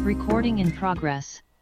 Recording in progress.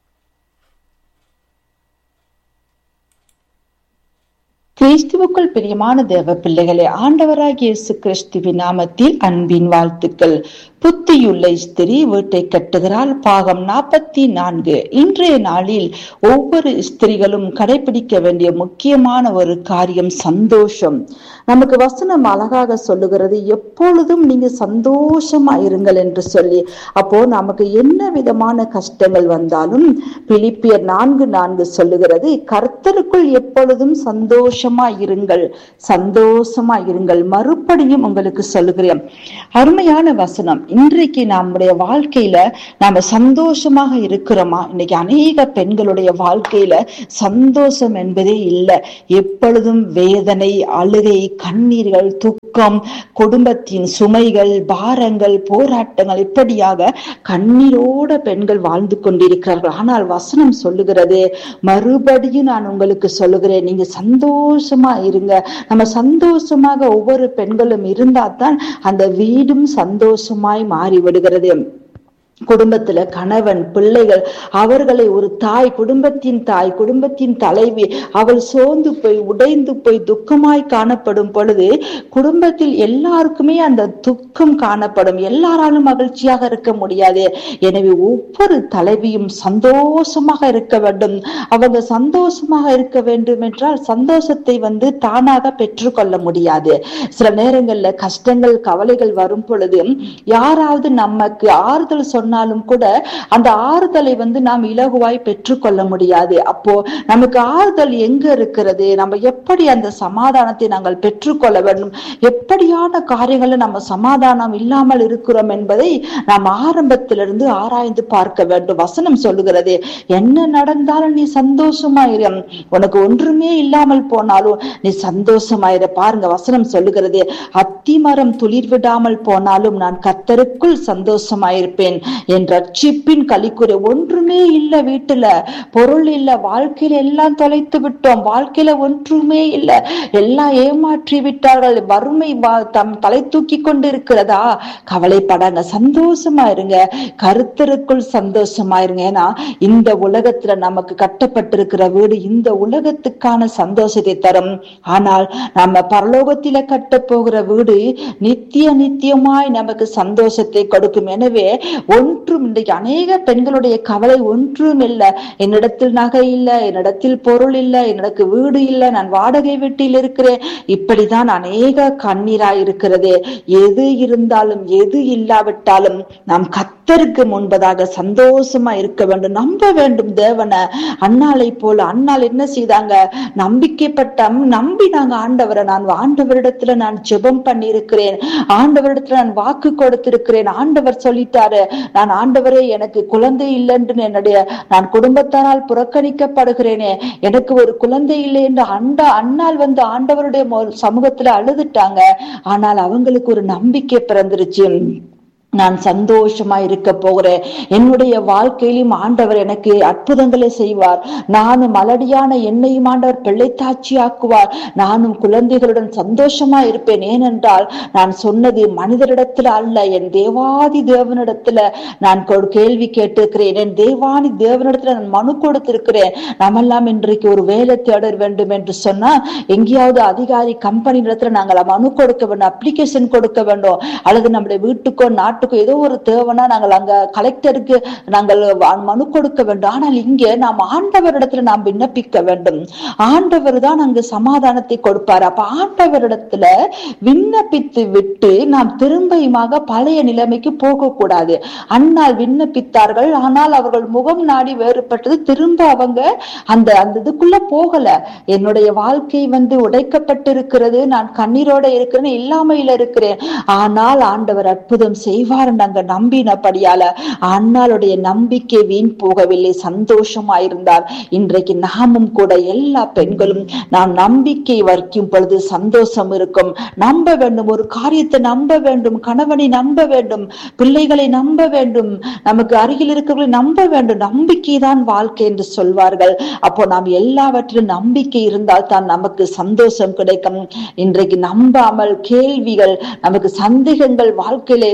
கிறிஸ்துவுக்குள் பிரியமான தேவ பிள்ளைகளே ஆண்டவராகிய இயேசு கிறிஸ்துவின் நாமத்தில் அன்பின் வாழ்த்துக்கள் புத்தியுள்ள ஸ்திரீ வீட்டை கட்டுகிறாள் பாகம் நாற்பத்தி நான்கு இன்றைய நாளில் ஒவ்வொரு ஸ்திரிகளும் கடைபிடிக்க வேண்டிய முக்கியமான ஒரு காரியம் சந்தோஷம் நமக்கு வசனம் அழகாக சொல்லுகிறது எப்பொழுதும் நீங்க சந்தோஷமா இருங்கள் என்று சொல்லி அப்போ நமக்கு என்ன விதமான கஷ்டங்கள் வந்தாலும் பிலிப்பியர் நான்கு நான்கு சொல்லுகிறது கர்த்தருக்குள் எப்பொழுதும் சந்தோஷமா இருங்கள் சந்தோஷமா இருங்கள் மறுபடியும் உங்களுக்கு சொல்லுகிறேன் அருமையான வசனம் இன்றைக்கு நம்முடைய வாழ்க்கையில நாம சந்தோஷமாக இருக்கிறோமா இன்னைக்கு அநேக பெண்களுடைய வாழ்க்கையில சந்தோஷம் என்பதே இல்லை எப்பொழுதும் வேதனை அழுகை கண்ணீர்கள் துக்கம் குடும்பத்தின் சுமைகள் பாரங்கள் போராட்டங்கள் இப்படியாக கண்ணீரோட பெண்கள் வாழ்ந்து கொண்டிருக்கிறார்கள் ஆனால் வசனம் சொல்லுகிறது மறுபடியும் நான் உங்களுக்கு சொல்லுகிறேன் நீங்க சந்தோஷமா இருங்க நம்ம சந்தோஷமாக ஒவ்வொரு பெண்களும் இருந்தா தான் அந்த வீடும் சந்தோஷமாய் மாறி விடுகிறது குடும்பத்துல கணவன் பிள்ளைகள் அவர்களை ஒரு தாய் குடும்பத்தின் தாய் குடும்பத்தின் தலைவி அவள் சோர்ந்து போய் உடைந்து போய் துக்கமாய் காணப்படும் பொழுது குடும்பத்தில் எல்லாருக்குமே அந்த துக்கம் காணப்படும் எல்லாராலும் மகிழ்ச்சியாக இருக்க முடியாது எனவே ஒவ்வொரு தலைவியும் சந்தோஷமாக இருக்க வேண்டும் அவங்க சந்தோஷமாக இருக்க வேண்டும் என்றால் சந்தோஷத்தை வந்து தானாக பெற்றுக்கொள்ள முடியாது சில நேரங்கள்ல கஷ்டங்கள் கவலைகள் வரும் பொழுது யாராவது நமக்கு ஆறுதல் சொன்ன சொன்னாலும் கூட அந்த ஆறுதலை வந்து நாம் இலகுவாய் பெற்றுக்கொள்ள முடியாது அப்போ நமக்கு ஆறுதல் எங்க இருக்கிறது நம்ம எப்படி அந்த சமாதானத்தை நாங்கள் பெற்றுக்கொள்ள வேண்டும் எப்படியான காரியங்களை நம்ம சமாதானம் இல்லாமல் இருக்கிறோம் என்பதை நாம் ஆரம்பத்திலிருந்து ஆராய்ந்து பார்க்க வேண்டும் வசனம் சொல்லுகிறது என்ன நடந்தாலும் நீ சந்தோஷமாயிரு உனக்கு ஒன்றுமே இல்லாமல் போனாலும் நீ சந்தோஷமாயிர பாருங்க வசனம் சொல்லுகிறது அத்திமரம் துளிர் விடாமல் போனாலும் நான் கத்தருக்குள் சந்தோஷமாயிருப்பேன் என் ரட்சிப்பின் கலிக்குறை ஒன்றுமே இல்ல வீட்டுல பொருள் இல்ல வாழ்க்கையில எல்லாம் தொலைத்து விட்டோம் வாழ்க்கையில ஒன்றுமே இல்ல எல்லாம் ஏமாற்றி விட்டார்கள் வறுமை தம் தலை தூக்கி கொண்டு இருக்கிறதா கவலைப்படாங்க சந்தோஷமா இருங்க கருத்தருக்குள் சந்தோஷமா இருங்க ஏன்னா இந்த உலகத்துல நமக்கு கட்டப்பட்டிருக்கிற வீடு இந்த உலகத்துக்கான சந்தோஷத்தை தரும் ஆனால் நம்ம பரலோகத்தில கட்ட போகிற வீடு நித்திய நித்தியமாய் நமக்கு சந்தோஷத்தை கொடுக்கும் எனவே ஒன்றும் இன்றைக்கு அநேக பெண்களுடைய கவலை ஒன்றும் இல்லை என்னிடத்தில் நகை இல்லை என்னிடத்தில் பொருள் இல்லை எனக்கு வீடு இல்லை நான் வாடகை வீட்டில் இருக்கிறேன் இப்படிதான் அநேக கண்ணீராய் இருக்கிறது எது இருந்தாலும் எது இல்லாவிட்டாலும் நாம் கத்தருக்கு முன்பதாக சந்தோஷமா இருக்க வேண்டும் நம்ப வேண்டும் தேவனை அண்ணாலை போல அண்ணால் என்ன செய்தாங்க நம்பிக்கைப்பட்ட நம்பினாங்க ஆண்டவரை நான் ஆண்டவரிடத்துல நான் ஜெபம் பண்ணி இருக்கிறேன் ஆண்டவரிடத்துல நான் வாக்கு கொடுத்திருக்கிறேன் ஆண்டவர் சொல்லிட்டாரு நான் ஆண்டவரே எனக்கு குழந்தை இல்லைன்று என்னுடைய நான் குடும்பத்தாரால் புறக்கணிக்கப்படுகிறேனே எனக்கு ஒரு குழந்தை இல்லை என்று அண்டா அண்ணால் வந்து ஆண்டவருடைய சமூகத்துல அழுதுட்டாங்க ஆனால் அவங்களுக்கு ஒரு நம்பிக்கை பிறந்துருச்சு நான் சந்தோஷமா இருக்க போகிறேன் என்னுடைய வாழ்க்கையிலும் ஆண்டவர் எனக்கு அற்புதங்களை செய்வார் நானும் மலடியான என்னையும் ஆண்டவர் பிள்ளைத்தாட்சி ஆக்குவார் நானும் குழந்தைகளுடன் சந்தோஷமா இருப்பேன் ஏனென்றால் நான் சொன்னது மனிதரிடத்துல அல்ல என் தேவாதி தேவனிடத்துல நான் கேள்வி கேட்டிருக்கிறேன் என் தேவாதி தேவனிடத்துல நான் மனு கொடுத்திருக்கிறேன் நம்மெல்லாம் இன்றைக்கு ஒரு வேலை தேட வேண்டும் என்று சொன்னா எங்கேயாவது அதிகாரி கம்பெனி இடத்துல நாங்கள் மனு கொடுக்க வேண்டும் அப்ளிகேஷன் கொடுக்க வேண்டும் அல்லது நம்முடைய வீட்டுக்கோ நாட்டு நாட்டுக்கு ஏதோ ஒரு தேவைன்னா நாங்கள் அங்க கலெக்டருக்கு நாங்கள் மனு கொடுக்க வேண்டும் ஆனால் இங்கே நாம் ஆண்டவரிடத்துல நாம் விண்ணப்பிக்க வேண்டும் ஆண்டவர் தான் அங்கு சமாதானத்தை கொடுப்பார் அப்ப ஆண்டவரிடத்துல விண்ணப்பித்து விட்டு நாம் திரும்பியுமாக பழைய நிலைமைக்கு போகக்கூடாது அன்னால் விண்ணப்பித்தார்கள் ஆனால் அவர்கள் முகம் நாடி வேறுபட்டது திரும்ப அவங்க அந்த அந்த இதுக்குள்ள போகல என்னுடைய வாழ்க்கை வந்து உடைக்கப்பட்டிருக்கிறது நான் கண்ணீரோட இருக்கிறேன் இல்லாமையில இருக்கிறேன் ஆனால் ஆண்டவர் அற்புதம் செய்வார் நாங்க நம்பினபடியால அண்ணாளுடைய நம்பிக்கை வீண் போகவில்லை சந்தோஷமா இருந்தார் இன்றைக்கு நாமும் கூட எல்லா பெண்களும் நாம் நம்பிக்கை வைக்கும் பொழுது சந்தோஷம் இருக்கும் நம்ப வேண்டும் ஒரு காரியத்தை நம்ப வேண்டும் கணவனை நம்ப வேண்டும் பிள்ளைகளை நம்ப வேண்டும் நமக்கு அருகில் இருக்கிறவர்களை நம்ப வேண்டும் நம்பிக்கை தான் வாழ்க்கை என்று சொல்வார்கள் அப்போ நாம் எல்லாவற்றிலும் நம்பிக்கை இருந்தால் தான் நமக்கு சந்தோஷம் கிடைக்கும் இன்றைக்கு நம்பாமல் கேள்விகள் நமக்கு சந்தேகங்கள் வாழ்க்கையில எழுந்து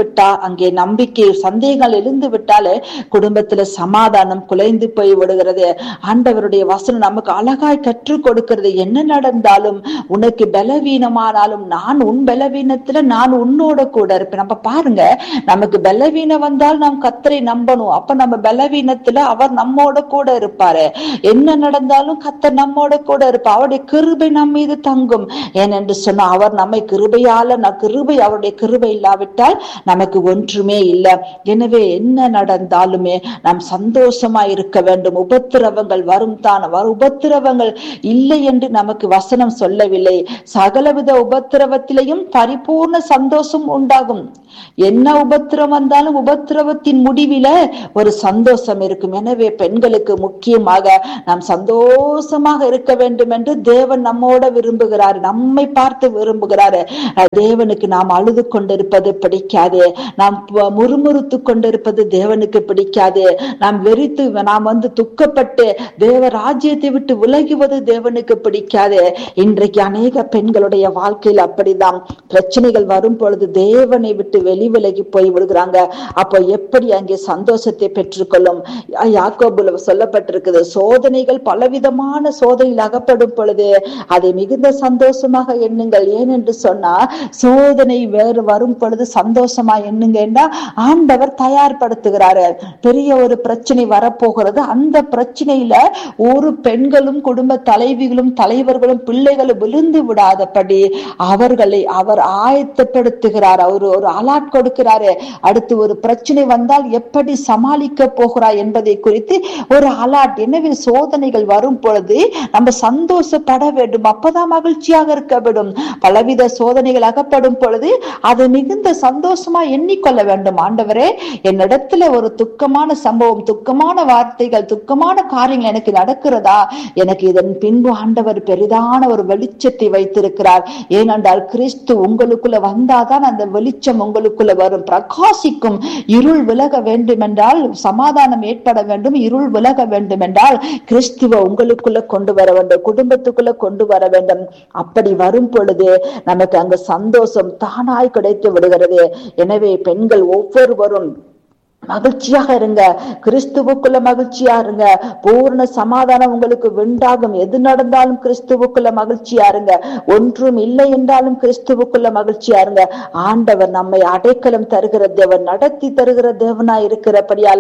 விட்டா அங்கே நம்பிக்கை சந்தேகங்கள் எழுந்து விட்டாலே குடும்பத்துல சமாதானம் குலைந்து போய் விடுகிறது ஆண்டவருடைய வசனம் நமக்கு அழகாய் கற்றுக் கொடுக்கிறது என்ன நடந்தாலும் உனக்கு பலவீனமானாலும் நான் உன் பலவீனத்துல நான் உன்னோட கூட இருப்பேன் நம்ம பாருங்க நமக்கு பலவீனம் வந்தால் நாம் கத்தரை நம்பணும் அப்ப நம்ம பலவீனத்துல அவர் நம்மோட கூட இருப்பாரு என்ன நடந்தாலும் கத்தர் நம்மோட கூட இருப்பார் அவருடைய கிருபை நம் மீது தங்கும் ஏனென்று சொன்னா அவர் நம்மை கிருபையால நான் கிருபை அவருடைய கிருபை இல்லாவிட்டால் நமக்கு ஒன்றுமே இல்லை எனவே என்ன நடந்தாலுமே நாம் சந்தோஷமா இருக்க வேண்டும் உபத்திரவங்கள் வரும் தான் வரும் உபத்திரவங்கள் இல்லை என்று நமக்கு வசனம் சொல்லவில்லை சகலவித உபத்திரவத்திலையும் பரிபூர்ண சந்தோஷம் உண்டாகும் என்ன உபத்திரம் வந்தாலும் உபத்திரவத்தின் முடிவில ஒரு சந்தோஷம் இருக்கும் எனவே பெண்களுக்கு முக்கியமாக நாம் சந்தோஷமாக இருக்க வேண்டும் என்று தேவன் நம்மோட விரும்புகிறார் நம்மை பார்த்து விரும்புகிறாரு தேவனுக்கு நாம் அழுது கொண்டிருப்பது பிடிக்காது நாம் முறுமுறுத்து கொண்டிருப்பது தேவனுக்கு பிடிக்காது நாம் வெறித்து நாம் வந்து துக்கப்பட்டு தேவ ராஜ்யத்தை விட்டு விலகுவது தேவனுக்கு பிடிக்காது இன்றைக்கு அநேக பெண்களுடைய வாழ்க்கையில் அப்படிதான் பிரச்சனைகள் வரும் பொழுது தேவனை விட்டு வெளி விலகி போய் விடுகிறாங்க அப்போ எப்படி அங்கே சந்தோஷத்தை பெற்றுக்கொள்ளும் யாக்கோபுல சொல்லப்பட்டிருக்குது சோதனைகள் பலவிதமான சோதனையில் அகப்படும் பொழுது அதை மிகுந்த சந்தோஷமாக எண்ணுங்கள் ஏனென்று சொன்னா சோதனை வேறு வரும் பொழுது சந்தோஷமா எண்ணுங்கன்னா ஆண்டவர் தயார்படுத்துகிறாரு பெரிய ஒரு பிரச்சனை வரப்போகிறது அந்த பிரச்சனையில ஒரு பெண்களும் குடும்ப தலைவிகளும் தலைவர்களும் பிள்ளைகளும் விழுந்து விடாதபடி அவர்களை அவர் ஆயத்தப்படுத்துகிறார் அவர் ஒரு அலாட் கொடுக்கிறாரு அடுத்து ஒரு பிரச்சனை வந்தால் எப்படி சமாளிக்க போகிறார் என்பதை குறித்து ஒரு அலாட் எனவே சோதனைகள் வரும் பொழுது நம்ம சந்தோஷப்பட வேண்டும் அப்பதான் மகிழ்ச்சியாக இருக்க வேண்டும் பலவித சோதனைகள் அகப்படும் பொழுது அது மிகுந்த சந்தோஷமா எண்ணிக்கொள்ள வேண்டும் ஆண்டவரே என்னிடத்துல ஒரு துக்கமான சம்பவம் துக்கமான வார்த்தைகள் துக்கமான காரியங்கள் எனக்கு நடக்கிறதா எனக்கு இதன் பின்பு ஆண்டவர் பெரிதான ஒரு வெளிச்சத்தை வைத்திருக்கிறார் ஏனென்றால் கிறிஸ்து உங்களுக்குள்ள வந்தாதான் அந்த வெளிச்சம் உங்களுக்குள்ள வரும் பிரகாசிக்கும் இருள் விலக வேண்டும் என்றால் சமாதானம் ஏற்பட வேண்டும் இருள் விலக வேண்டும் என்றால் கிறிஸ்துவ உங்களுக்குள்ள கொண்டு வர வேண்டும் குடும்பத்துக்குள்ள கொண்டு வர வேண்டும் அப்படி வரும் பொழுது நமக்கு அங்க சந்தோஷம் தானாய் கிடைத்து விடுகிறது எனவே பெண்கள் ஒவ்வொருவரும் மகிழ்ச்சியாக இருங்க கிறிஸ்துவுக்குள்ள மகிழ்ச்சியா இருங்க பூர்ண சமாதானம் உங்களுக்கு உண்டாகும் எது நடந்தாலும் கிறிஸ்துவுக்குள்ள மகிழ்ச்சியா இருங்க ஒன்றும் இல்லை என்றாலும் கிறிஸ்துவுக்குள்ள மகிழ்ச்சியா இருங்க ஆண்டவர் நம்மை அடைக்கலம் தருகிற தேவன் நடத்தி தருகிற தேவனா இருக்கிறபடியால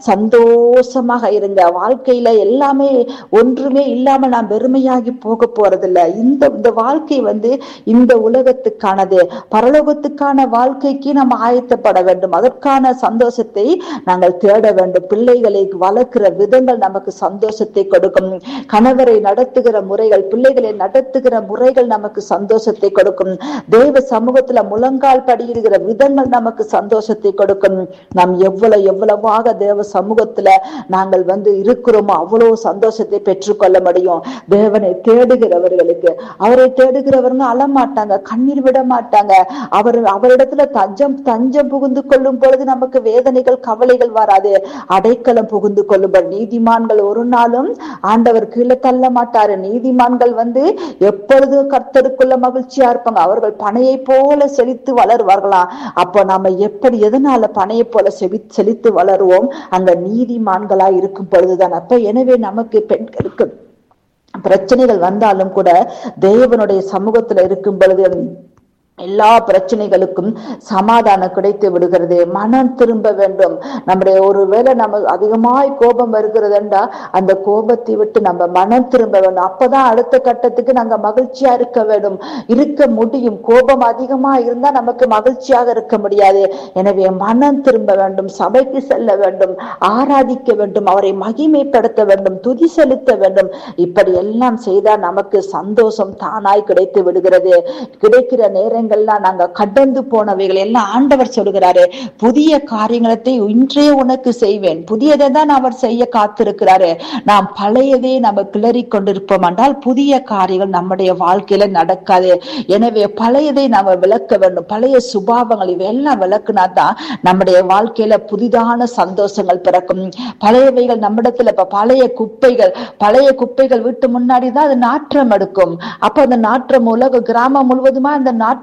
சந்தோஷமாக இருங்க வாழ்க்கையில எல்லாமே ஒன்றுமே இல்லாம நாம் வெறுமையாகி போக போறதில்ல இந்த இந்த வாழ்க்கை வந்து இந்த உலகத்துக்கானது பரலோகத்துக்கான வாழ்க்கைக்கு நாம் ஆயத்தப்பட வேண்டும் அதற்கான சந்தோஷத்தை நாங்கள் தேட வேண்டும் பிள்ளைகளை வளர்க்கிற விதங்கள் நமக்கு சந்தோஷத்தை கொடுக்கும் கணவரை நடத்துகிற முறைகள் பிள்ளைகளை நடத்துகிற முறைகள் நமக்கு சந்தோஷத்தை கொடுக்கும் தேவ சமூகத்துல முழங்கால் படியிடுகிற விதங்கள் நமக்கு சந்தோஷத்தை கொடுக்கும் நாம் எவ்வளவு எவ்வளவாக தேவ சமூகத்துல நாங்கள் வந்து இருக்கிறோமோ அவ்வளவு சந்தோஷத்தை பெற்றுக்கொள்ள முடியும் தேவனை தேடுகிறவர்களுக்கு அவரை தேடுகிறவங்க அழமாட்டாங்க கண்ணீர் விட மாட்டாங்க அவர் அவரிடத்துல தஞ்சம் தஞ்சம் புகுந்து கொள்ளும் பொழுது நமக்கு வேதனைகள் கவலைகள் வராது அடைக்கலம் புகுந்து கொள்ளும்பர் நீதிமான்கள் ஒரு நாளும் ஆண்டவர் கீழே தள்ள மாட்டாரு நீதிமான்கள் வந்து எப்பொழுதும் கர்த்தருக்குள்ள மகிழ்ச்சியா இருப்பாங்க அவர்கள் பனையை போல செழித்து வளருவார்களாம் அப்போ நாம எப்படி எதனால பனையை போல செவி செழித்து வளருவோம் அந்த நீதிமான்களா இருக்கும் பொழுதுதான் அப்ப எனவே நமக்கு பெண்களுக்கு பிரச்சனைகள் வந்தாலும் கூட தேவனுடைய சமூகத்துல இருக்கும் பொழுது எல்லா பிரச்சனைகளுக்கும் சமாதானம் கிடைத்து விடுகிறது மனம் திரும்ப வேண்டும் நம்முடைய ஒருவேளை நம்ம அதிகமாய் கோபம் வருகிறதுண்டா அந்த கோபத்தை விட்டு நம்ம மனம் திரும்ப வேண்டும் அப்பதான் அடுத்த கட்டத்துக்கு நாங்க மகிழ்ச்சியா இருக்க வேண்டும் இருக்க முடியும் கோபம் அதிகமா இருந்தா நமக்கு மகிழ்ச்சியாக இருக்க முடியாது எனவே மனம் திரும்ப வேண்டும் சபைக்கு செல்ல வேண்டும் ஆராதிக்க வேண்டும் அவரை மகிமைப்படுத்த வேண்டும் துதி செலுத்த வேண்டும் இப்படி எல்லாம் செய்தால் நமக்கு சந்தோஷம் தானாய் கிடைத்து விடுகிறது கிடைக்கிற நேரங்கள் காரியங்கள்லாம் நாங்க கடந்து போனவைகள் எல்லாம் ஆண்டவர் சொல்கிறாரு புதிய காரியங்களை இன்றே உனக்கு செய்வேன் புதியதை தான் அவர் செய்ய காத்திருக்கிறாரு நாம் பழையதே நம்ம கிளறி கொண்டிருப்போம் என்றால் புதிய காரியங்கள் நம்முடைய வாழ்க்கையில நடக்காது எனவே பழையதை நாம விளக்க வேண்டும் பழைய சுபாவங்கள் இவையெல்லாம் விளக்குனா தான் நம்முடைய வாழ்க்கையில புதிதான சந்தோஷங்கள் பிறக்கும் பழையவைகள் நம்மிடத்துல இப்ப பழைய குப்பைகள் பழைய குப்பைகள் வீட்டு முன்னாடி தான் அது நாற்றம் எடுக்கும் அப்ப அந்த நாற்றம் உலக கிராமம் முழுவதுமா அந்த நாற்றம்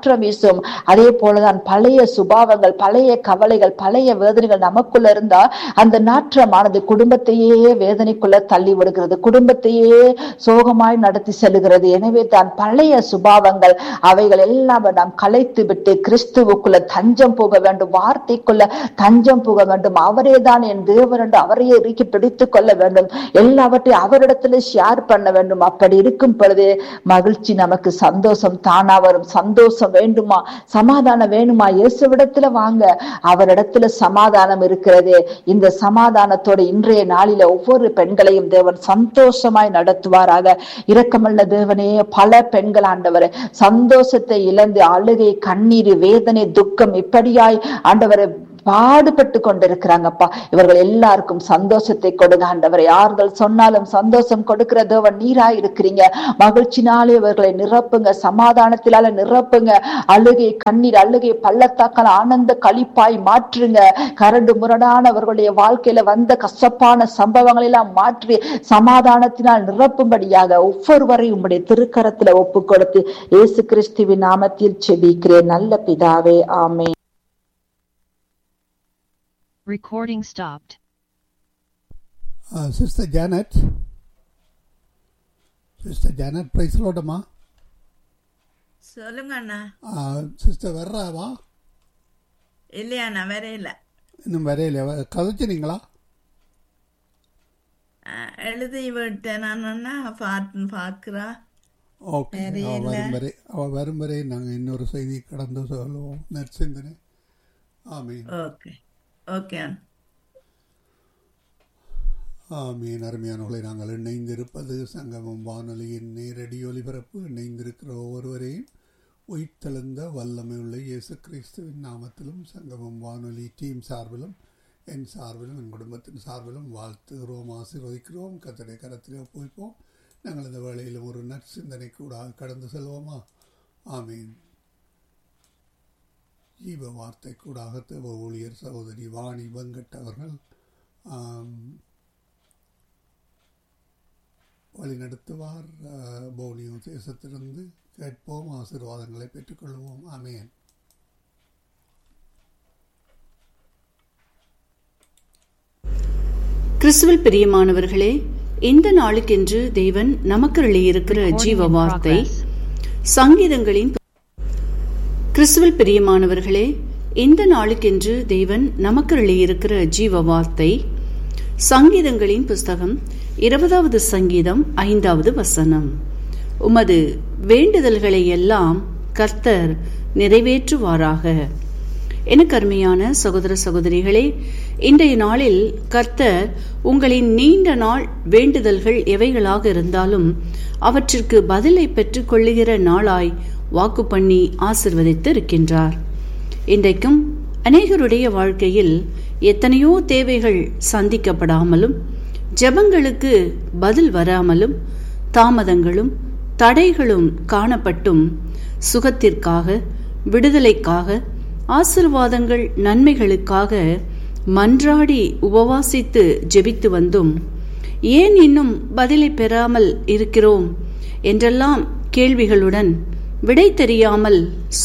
நாற்றம் வீசும் அதே போலதான் பழைய சுபாவங்கள் பழைய கவலைகள் பழைய வேதனைகள் நமக்குள்ள இருந்தா அந்த நாற்றமானது குடும்பத்தையே வேதனைக்குள்ள தள்ளி விடுகிறது குடும்பத்தையே சோகமாய் நடத்தி செல்லுகிறது எனவே தான் பழைய சுபாவங்கள் அவைகள் எல்லாம் நாம் கலைத்து விட்டு கிறிஸ்துவுக்குள்ள தஞ்சம் போக வேண்டும் வார்த்தைக்குள்ள தஞ்சம் போக வேண்டும் அவரே தான் என் தேவன் என்று அவரையே இறுக்கி பிடித்துக் கொள்ள வேண்டும் எல்லாவற்றையும் அவரிடத்துல ஷேர் பண்ண வேண்டும் அப்படி இருக்கும் பொழுது மகிழ்ச்சி நமக்கு சந்தோஷம் தானா வரும் சந்தோஷம் வேண்டுமா சமாதானம் வேணுமா இயேசுவிடத்துல வாங்க அவரிடத்துல சமாதானம் இருக்கிறது இந்த சமாதானத்தோட இன்றைய நாளில ஒவ்வொரு பெண்களையும் தேவன் சந்தோஷமாய் நடத்துவாராக இரக்கமுள்ள தேவனே பல பெண்கள் ஆண்டவர் சந்தோஷத்தை இழந்து அழுகை கண்ணீர் வேதனை துக்கம் இப்படியாய் ஆண்டவரை பாடுபட்டு கொண்டிருக்கிறாங்கப்பா இவர்கள் எல்லாருக்கும் சந்தோஷத்தை கொடுங்க ஆண்டவரை யார்கள் சொன்னாலும் சந்தோஷம் கொடுக்கிற தேவன் நீராய் இருக்கிறீங்க மகிழ்ச்சினாலே இவர்களை நிரப்புங்க சமாதானத்தினால நிரப்புங்க அழுகை கண்ணீர் அழுகை பள்ளத்தாக்கால் ஆனந்த களிப்பாய் மாற்றுங்க கரண்டு முரடானவர்களுடைய வாழ்க்கையில வந்த கசப்பான சம்பவங்கள் எல்லாம் மாற்றி சமாதானத்தினால் நிரப்பும்படியாக ஒவ்வொருவரையும் உம்முடைய திருக்கரத்துல ஒப்பு கொடுத்து இயேசு கிறிஸ்துவின் நாமத்தில் செபிக்கிறேன் நல்ல பிதாவே ஆமே Recording stopped. Uh, Sister Janet. Sister Janet, prize லோட்டமா சொல்லுங்க அண்ணா சிஸ்டர் வர்றாவா இல்லையா நான் வரையில இன்னும் வரையில கதைச்சினீங்களா எழுதி விட்டேன் நான் அண்ணா பார்த்து பார்க்குறா ஓகே அவள் வரும் வரை அவள் வரும் வரை நாங்கள் இன்னொரு செய்தி கடந்து சொல்லுவோம் நற்சிந்தனை ஆமீன் ஓகே ஓகே அண்ணா ஆமீன் அருமையானவர்களை நாங்கள் இணைந்திருப்பது சங்கமம் வானொலியின் நேரடி ஒலிபரப்பு இணைந்திருக்கிற ஒவ்வொருவரையும் உயிர்த்தெழுந்த வல்லமை உள்ள இயேசு கிறிஸ்துவின் நாமத்திலும் சங்கமம் வானொலி டீம் சார்பிலும் என் சார்பிலும் என் குடும்பத்தின் சார்பிலும் வாழ்த்துகிறோம் ஆசீர்வதிக்கிறோம் கத்தடை கரத்தில் ஒப்புவிப்போம் நாங்கள் இந்த வேளையிலும் ஒரு நற்சிந்தனை கூட கடந்து செல்வோமா ஆமீன் ஜீவ வார்த்தை கூடாக தேவ ஊழியர் சகோதரி வாணி வெங்கட் அவர்கள் ஆம், வழிநடத்துவார் அஹ், போனியோ தேசத்திலிருந்து கேட்போம் ஆசீர்வாதங்களை பெற்றுக்கொள்வோம் ஆமேன் கிறிஸ்துவில் பிரியமானவர்களே இந்த நாளுக்கென்று தேவன் நமக்கு இருக்கிற ஜீவ வார்த்தை சங்கீதங்களின் கிறிஸ்துவில் பிரியமானவர்களே இந்த நாளுக்கென்று தேவன் நமக்கு இருக்கிற ஜீவ வார்த்தை சங்கீதங்களின் புஸ்தகம் இருபதாவது சங்கீதம் ஐந்தாவது வசனம் உமது வேண்டுதல்களை எல்லாம் கர்த்தர் நிறைவேற்றுவாராக எனக்கு அருமையான சகோதர சகோதரிகளே இன்றைய நாளில் கர்த்தர் உங்களின் நீண்ட நாள் வேண்டுதல்கள் எவைகளாக இருந்தாலும் அவற்றிற்கு பதிலை பெற்றுக் கொள்ளுகிற நாளாய் வாக்கு பண்ணி ஆசிர்வதித்து இருக்கின்றார் இன்றைக்கும் அநேகருடைய வாழ்க்கையில் எத்தனையோ தேவைகள் சந்திக்கப்படாமலும் ஜெபங்களுக்கு பதில் வராமலும் தாமதங்களும் தடைகளும் காணப்பட்டும் சுகத்திற்காக விடுதலைக்காக ஆசிர்வாதங்கள் நன்மைகளுக்காக மன்றாடி உபவாசித்து ஜெபித்து வந்தும் ஏன் இன்னும் பதிலை பெறாமல் இருக்கிறோம் என்றெல்லாம் கேள்விகளுடன் விடை தெரியாமல்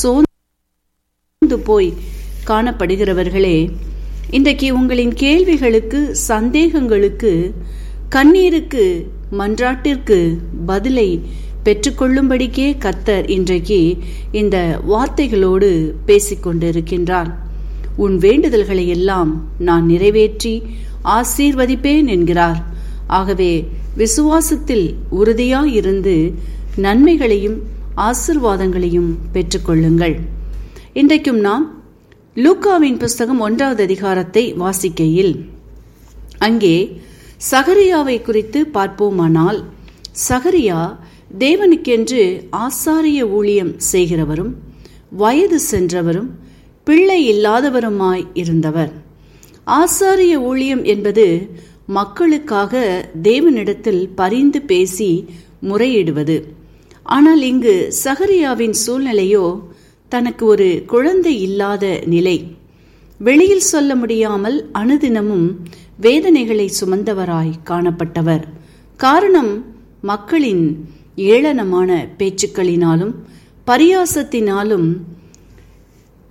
சோர்ந்து போய் காணப்படுகிறவர்களே இன்றைக்கு உங்களின் கேள்விகளுக்கு சந்தேகங்களுக்கு கண்ணீருக்கு மன்றாட்டிற்கு பதிலை பெற்றுக்கொள்ளும்படிக்கே கர்த்தர் இன்றைக்கு இந்த வார்த்தைகளோடு பேசிக்கொண்டிருக்கின்றார் உன் வேண்டுதல்களை எல்லாம் நான் நிறைவேற்றி ஆசீர்வதிப்பேன் என்கிறார் ஆகவே விசுவாசத்தில் உறுதியாயிருந்து நன்மைகளையும் ஆசிர்வாதங்களையும் பெற்றுக்கொள்ளுங்கள் இன்றைக்கும் நாம் லூக்காவின் புஸ்தகம் ஒன்றாவது அதிகாரத்தை வாசிக்கையில் அங்கே சகரியாவை குறித்து பார்ப்போமானால் சகரியா தேவனுக்கென்று ஆசாரிய ஊழியம் செய்கிறவரும் வயது சென்றவரும் பிள்ளை இல்லாதவருமாய் இருந்தவர் ஆசாரிய ஊழியம் என்பது மக்களுக்காக தேவனிடத்தில் பரிந்து பேசி முறையிடுவது ஆனால் இங்கு சகரியாவின் சூழ்நிலையோ தனக்கு ஒரு குழந்தை இல்லாத நிலை வெளியில் சொல்ல முடியாமல் அனுதினமும் வேதனைகளை சுமந்தவராய் காணப்பட்டவர் காரணம் மக்களின் ஏளனமான பேச்சுக்களினாலும் பரியாசத்தினாலும்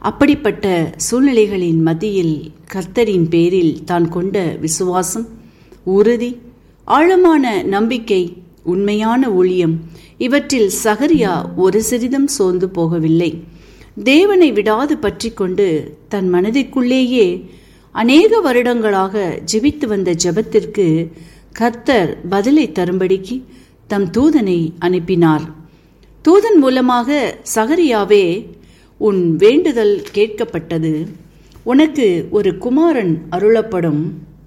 அப்படிப்பட்ட சூழ்நிலைகளின் மத்தியில் கர்த்தரின் பேரில் தான் கொண்ட விசுவாசம் உறுதி ஆழமான நம்பிக்கை உண்மையான ஊழியம் இவற்றில் சகரியா ஒரு சிறிதும் சோர்ந்து போகவில்லை தேவனை விடாது பற்றி கொண்டு தன் மனதிற்குள்ளேயே அநேக வருடங்களாக ஜெபித்து வந்த ஜெபத்திற்கு கர்த்தர் பதிலை தரும்படிக்கு தம் தூதனை அனுப்பினார் தூதன் மூலமாக சகரியாவே உன் வேண்டுதல் கேட்கப்பட்டது உனக்கு ஒரு குமாரன் அருளப்படும்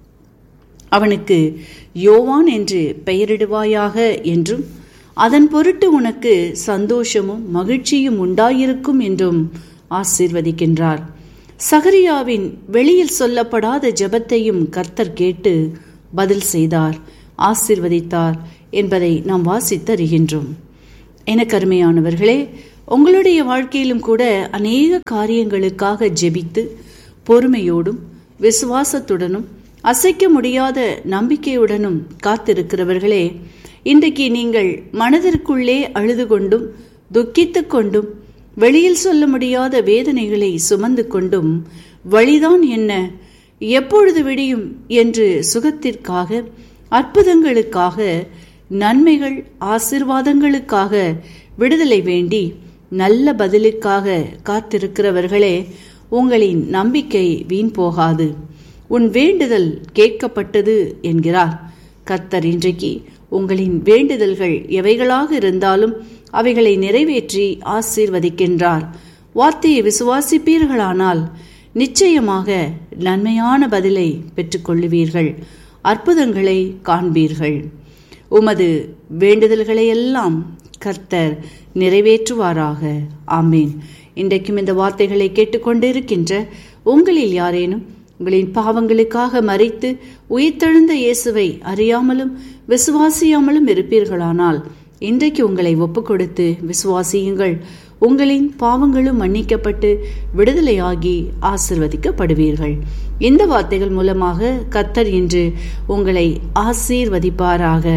அவனுக்கு யோவான் என்று பெயரிடுவாயாக என்றும் அதன் பொருட்டு உனக்கு சந்தோஷமும் மகிழ்ச்சியும் உண்டாயிருக்கும் என்றும் ஆசீர்வதிக்கின்றார் சகரியாவின் வெளியில் சொல்லப்படாத ஜெபத்தையும் கர்த்தர் கேட்டு பதில் செய்தார் ஆசீர்வதித்தார் என்பதை நாம் வாசித்தறிகின்றோம் எனக்கு அருமையானவர்களே உங்களுடைய வாழ்க்கையிலும் கூட அநேக காரியங்களுக்காக ஜெபித்து பொறுமையோடும் விசுவாசத்துடனும் அசைக்க முடியாத நம்பிக்கையுடனும் காத்திருக்கிறவர்களே இன்றைக்கு நீங்கள் மனதிற்குள்ளே அழுது கொண்டும் துக்கித்துக் கொண்டும் வெளியில் சொல்ல முடியாத வேதனைகளை சுமந்து கொண்டும் வழிதான் என்ன எப்பொழுது விடியும் என்று சுகத்திற்காக அற்புதங்களுக்காக நன்மைகள் ஆசிர்வாதங்களுக்காக விடுதலை வேண்டி நல்ல பதிலுக்காக காத்திருக்கிறவர்களே உங்களின் நம்பிக்கை வீண் போகாது உன் வேண்டுதல் கேட்கப்பட்டது என்கிறார் கர்த்தர் இன்றைக்கு உங்களின் வேண்டுதல்கள் எவைகளாக இருந்தாலும் அவைகளை நிறைவேற்றி ஆசீர்வதிக்கின்றார் வார்த்தையை விசுவாசிப்பீர்களானால் நிச்சயமாக நன்மையான பதிலை பெற்றுக்கொள்ளுவீர்கள் அற்புதங்களை காண்பீர்கள் உமது வேண்டுதல்களையெல்லாம் கர்த்தர் நிறைவேற்றுவாராக ஆமேன் இன்றைக்கும் இந்த வார்த்தைகளை கேட்டுக்கொண்டிருக்கின்ற உங்களில் யாரேனும் உங்களின் பாவங்களுக்காக மறைத்து உயிர்த்தெழுந்த இயேசுவை அறியாமலும் விசுவாசியாமலும் இருப்பீர்களானால் இன்றைக்கு உங்களை ஒப்புக் கொடுத்து விசுவாசியுங்கள் உங்களின் பாவங்களும் மன்னிக்கப்பட்டு விடுதலையாகி ஆசிர்வதிக்கப்படுவீர்கள் இந்த வார்த்தைகள் மூலமாக கத்தர் இன்று உங்களை ஆசீர்வதிப்பாராக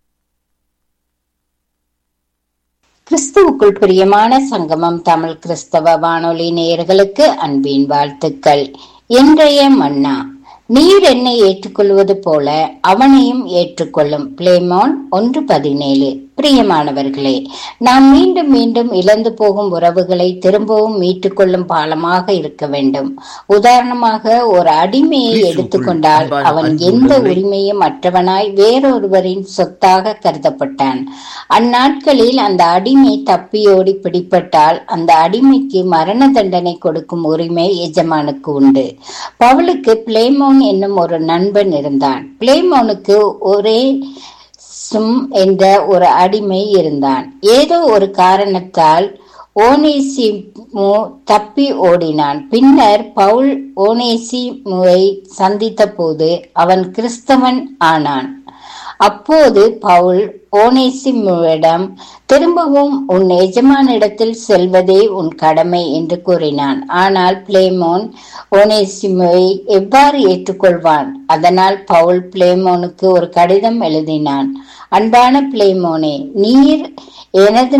கிறிஸ்துவுக்குள் பிரியமான சங்கமம் தமிழ் கிறிஸ்தவ வானொலி நேயர்களுக்கு அன்பின் வாழ்த்துக்கள் இன்றைய மன்னா நீர் என்னை ஏற்றுக்கொள்வது போல அவனையும் ஏற்றுக்கொள்ளும் பிளேமோன் ஒன்று பதினேழு பிரியமானவர்களே நாம் மீண்டும் மீண்டும் இழந்து போகும் உறவுகளை திரும்பவும் மீட்டுக்கொள்ளும் பாலமாக இருக்க வேண்டும் உதாரணமாக ஒரு அடிமையை எடுத்துக்கொண்டால் அவன் எந்த உரிமையும் அற்றவனாய் வேறொருவரின் சொத்தாக கருதப்பட்டான் அந்நாட்களில் அந்த அடிமை தப்பியோடி பிடிப்பட்டால் அந்த அடிமைக்கு மரண தண்டனை கொடுக்கும் உரிமை எஜமானுக்கு உண்டு பவுலுக்கு பிளேமோன் என்னும் ஒரு நண்பன் இருந்தான் பிளேமோனுக்கு ஒரே சும் என்ற ஒரு அடிமை இருந்தான் ஏதோ ஒரு காரணத்தால் ஓனேசிமு தப்பி ஓடினான் பின்னர் பவுல் ஓனேசிமுவை சந்தித்த போது அவன் கிறிஸ்தவன் ஆனான் அப்போது பவுல் ஓனேசிமுவிடம் திரும்பவும் உன் எஜமானிடத்தில் செல்வதே உன் கடமை என்று கூறினான் ஆனால் பிளேமோன் ஓனேசிமுவை எவ்வாறு ஏற்றுக்கொள்வான் அதனால் பவுல் பிளேமோனுக்கு ஒரு கடிதம் எழுதினான் அன்பான பிளேமோனே நீர் எனது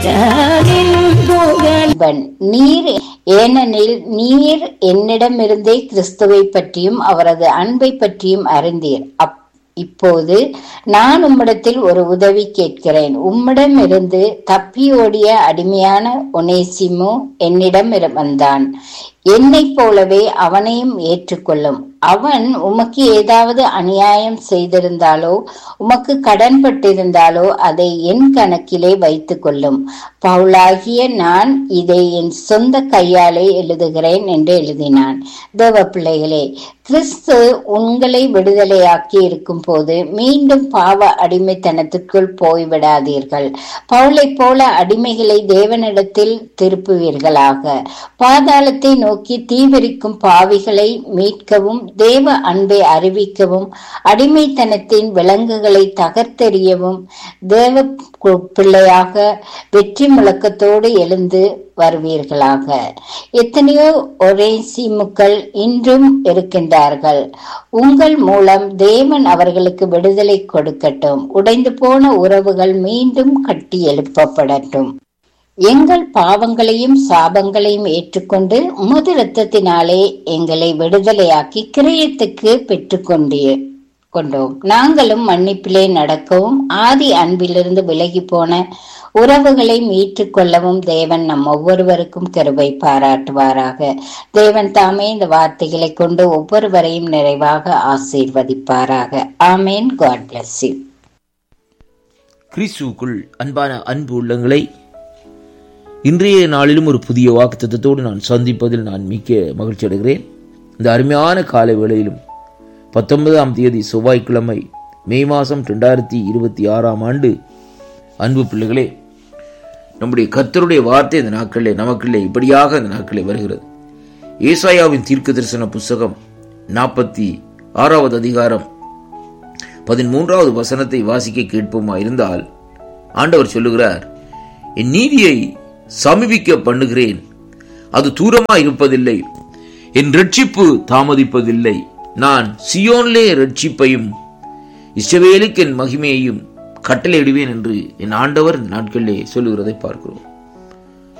நண்பன் நீர் ஏனெனில் நீர் என்னிடமிருந்தே கிறிஸ்துவை பற்றியும் அவரது அன்பை பற்றியும் அறிந்தீர் அப் இப்போது நான் உம்மிடத்தில் ஒரு உதவி கேட்கிறேன் உம்மிடமிருந்து தப்பி ஓடிய அடிமையான ஒனேசிமு என்னிடம் வந்தான் என்னைப் போலவே அவனையும் ஏற்றுக்கொள்ளும் அவன் உமக்கு ஏதாவது அநியாயம் செய்திருந்தாலோ உமக்கு கடன் பட்டிருந்தாலோ அதை என் கணக்கிலே வைத்துக் கொள்ளும் பவுலாகிய நான் இதை என் சொந்த கையாலே எழுதுகிறேன் என்று எழுதினான் தேவ பிள்ளைகளே கிறிஸ்து உங்களை விடுதலையாக்கி இருக்கும் போது மீண்டும் பாவ அடிமைத்தனத்துக்குள் போய்விடாதீர்கள் பவுலை போல அடிமைகளை தேவனிடத்தில் திருப்புவீர்களாக பாதாளத்தை நோக்கி தீவிரிக்கும் பாவிகளை மீட்கவும் தேவ அன்பை அறிவிக்கவும் அடிமைத்தனத்தின் விலங்குகளை தகர்த்தெறியவும் தேவ பிள்ளையாக வெற்றி முழக்கத்தோடு எழுந்து வருவீர்களாக எத்தனையோ ஒரே சீமுக்கள் இன்றும் இருக்கின்றார்கள் உங்கள் மூலம் தேவன் அவர்களுக்கு விடுதலை கொடுக்கட்டும் உடைந்து போன உறவுகள் மீண்டும் கட்டி எழுப்பப்படட்டும் எங்கள் பாவங்களையும் சாபங்களையும் ஏற்றுக்கொண்டு உமது இரத்தத்தினாலே எங்களை விடுதலையாக்கி கிரயத்துக்கு பெற்றுக்கொண்டே கொண்டோம் நாங்களும் மன்னிப்பிலே நடக்கவும் ஆதி அன்பிலிருந்து விலகி போன உறவுகளை மீட்டுக் கொள்ளவும் தேவன் நம் ஒவ்வொருவருக்கும் கிருபை பாராட்டுவாராக தேவன் தாமே இந்த வார்த்தைகளை கொண்டு ஒவ்வொருவரையும் நிறைவாக ஆசீர்வதிப்பாராக ஆமேன் காட் bless you கிறிஸ்துவுக்குள் அன்பான அன்பு உள்ளங்களை இன்றைய நாளிலும் ஒரு புதிய வாக்குத்தத்தோடு நான் சந்திப்பதில் நான் மிக்க மகிழ்ச்சி அடைகிறேன் இந்த அருமையான காலை வேளையிலும் பத்தொன்பதாம் தேதி செவ்வாய்க்கிழமை மே மாதம் ரெண்டாயிரத்தி இருபத்தி ஆறாம் ஆண்டு அன்பு பிள்ளைகளே நம்முடைய கர்த்தருடைய வார்த்தை இந்த நாட்களிலே நமக்குள்ளே இப்படியாக இந்த நாட்களிலே வருகிறது ஏசாயாவின் தீர்க்க தரிசன புஸ்தகம் நாற்பத்தி ஆறாவது அதிகாரம் பதிமூன்றாவது வசனத்தை வாசிக்க கேட்போமா இருந்தால் ஆண்டவர் சொல்லுகிறார் என் நீதியை சமீபிக்க பண்ணுகிறேன் அது தூரமா இருப்பதில்லை என் ரட்சிப்பு தாமதிப்பதில்லை நான் சியோன்லே ரட்சிப்பையும் இஸ்ரவேலுக்கு என் மகிமையையும் கட்டளையிடுவேன் என்று என் ஆண்டவர் இந்த நாட்களிலே சொல்லுகிறதை பார்க்கிறோம்